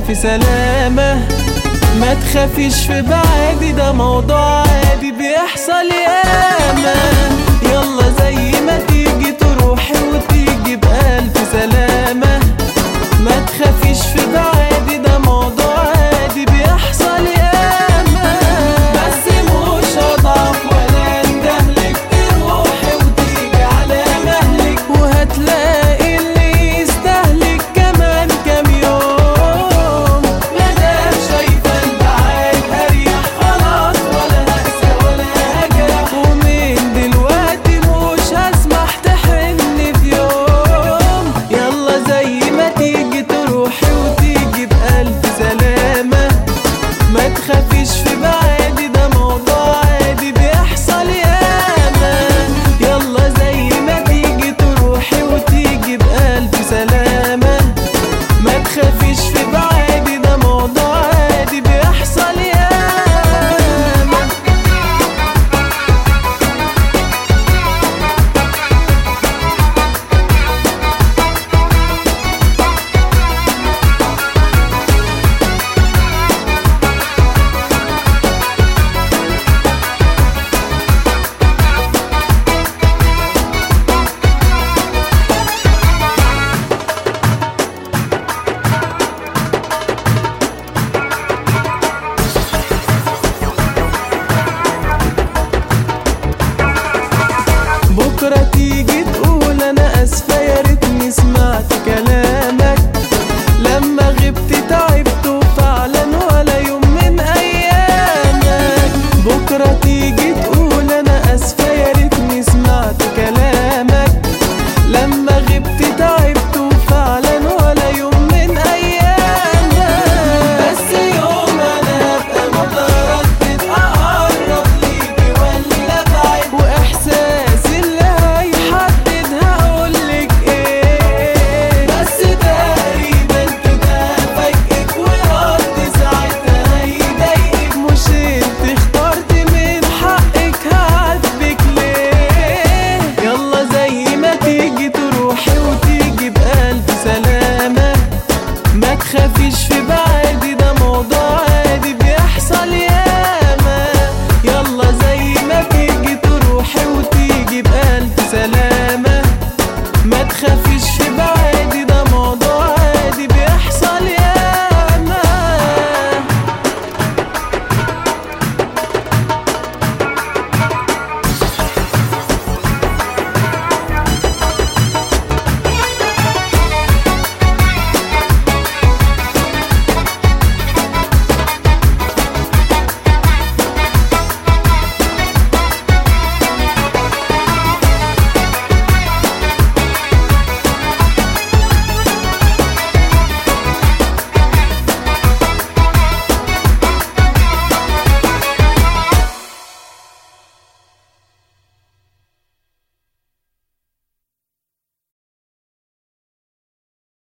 بألف سلامة ما تخافيش في بعادي ده موضوع عادي بيحصل ياما يلا زي ما تيجي تروحي وتيجي بألف سلامة ما تخافيش في بعادي ده موضوع عادي بيحصل ياما بس مش هضعف ولا اندهلك تروحي وتيجي على مهلك وهتلاقي اللي يستهلك كمان كام يوم مادام شايفة البعاد هريح خلاص ولا هقسى ولا هجرح ومن دلوقتي مش هسمح تحن في يوم يلا زي ما تيجي تروحي وتيجي بألف سلامة ما تخافيش في بعاد